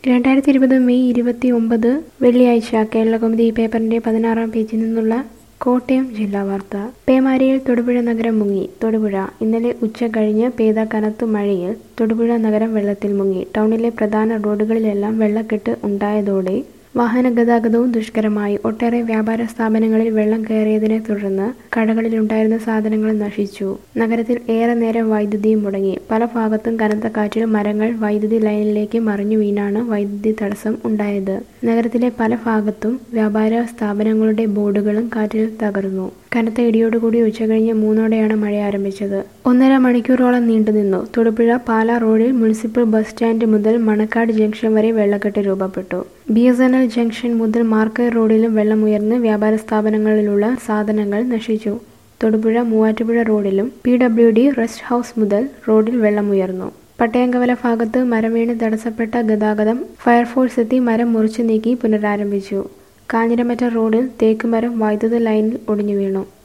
രണ്ടായിരത്തി ഇരുപത് മെയ് ഇരുപത്തി ഒമ്പത് വെള്ളിയാഴ്ച കേരളകൗമുദി പേപ്പറിന്റെ പതിനാറാം പേജിൽ നിന്നുള്ള കോട്ടയം ജില്ലാ വാർത്ത പേമാരിയിൽ തൊടുപുഴ നഗരം മുങ്ങി തൊടുപുഴ ഇന്നലെ ഉച്ച കഴിഞ്ഞ് പെയ്ത കനത്ത മഴയിൽ തൊടുപുഴ നഗരം വെള്ളത്തിൽ മുങ്ങി ടൗണിലെ പ്രധാന റോഡുകളിലെല്ലാം വെള്ളക്കെട്ട് ഉണ്ടായതോടെ വാഹന ഗതാഗതവും ദുഷ്കരമായി ഒട്ടേറെ വ്യാപാര സ്ഥാപനങ്ങളിൽ വെള്ളം കയറിയതിനെ തുടർന്ന് കടകളിലുണ്ടായിരുന്ന സാധനങ്ങൾ നശിച്ചു നഗരത്തിൽ ഏറെ നേരം വൈദ്യുതിയും മുടങ്ങി പല ഭാഗത്തും കനത്ത കാറ്റിൽ മരങ്ങൾ വൈദ്യുതി ലൈനിലേക്ക് മറിഞ്ഞു വീണാണ് വൈദ്യുതി തടസ്സം ഉണ്ടായത് നഗരത്തിലെ പല ഭാഗത്തും വ്യാപാര സ്ഥാപനങ്ങളുടെ ബോർഡുകളും കാറ്റിൽ തകർന്നു കനത്ത ഇടിയോടുകൂടി ഉച്ചകഴിഞ്ഞ് മൂന്നോടെയാണ് മഴ ആരംഭിച്ചത് ഒന്നര മണിക്കൂറോളം നീണ്ടുനിന്നു തൊടുപുഴ പാലാ റോഡിൽ മുനിസിപ്പൽ ബസ് സ്റ്റാൻഡ് മുതൽ മണക്കാട് ജംഗ്ഷൻ വരെ വെള്ളക്കെട്ട് രൂപപ്പെട്ടു B S N L junction മുതൽ മാർക്കർ റോഡിലും വെള്ളമുയർന്ന് വ്യാപാര സ്ഥാപനങ്ങളിലുള്ള സാധനങ്ങൾ നശിച്ചു തൊടുപുഴ മൂവാറ്റുപുഴ റോഡിലും P W D rest house മുതൽ റോഡിൽ വെള്ളമുയർന്നു പട്ടയങ്കവല ഭാഗത്ത് മരം വീണ് തടസ്സപ്പെട്ട ഗതാഗതം ഫയർഫോഴ്സ് എത്തി മരം മുറിച്ചു നീക്കി പുനരാരംഭിച്ചു കാഞ്ഞിരമറ്റ റോഡിൽ തേക്കുമരം വൈദ്യുത ലൈനിൽ ഒടിഞ്ഞു വീണു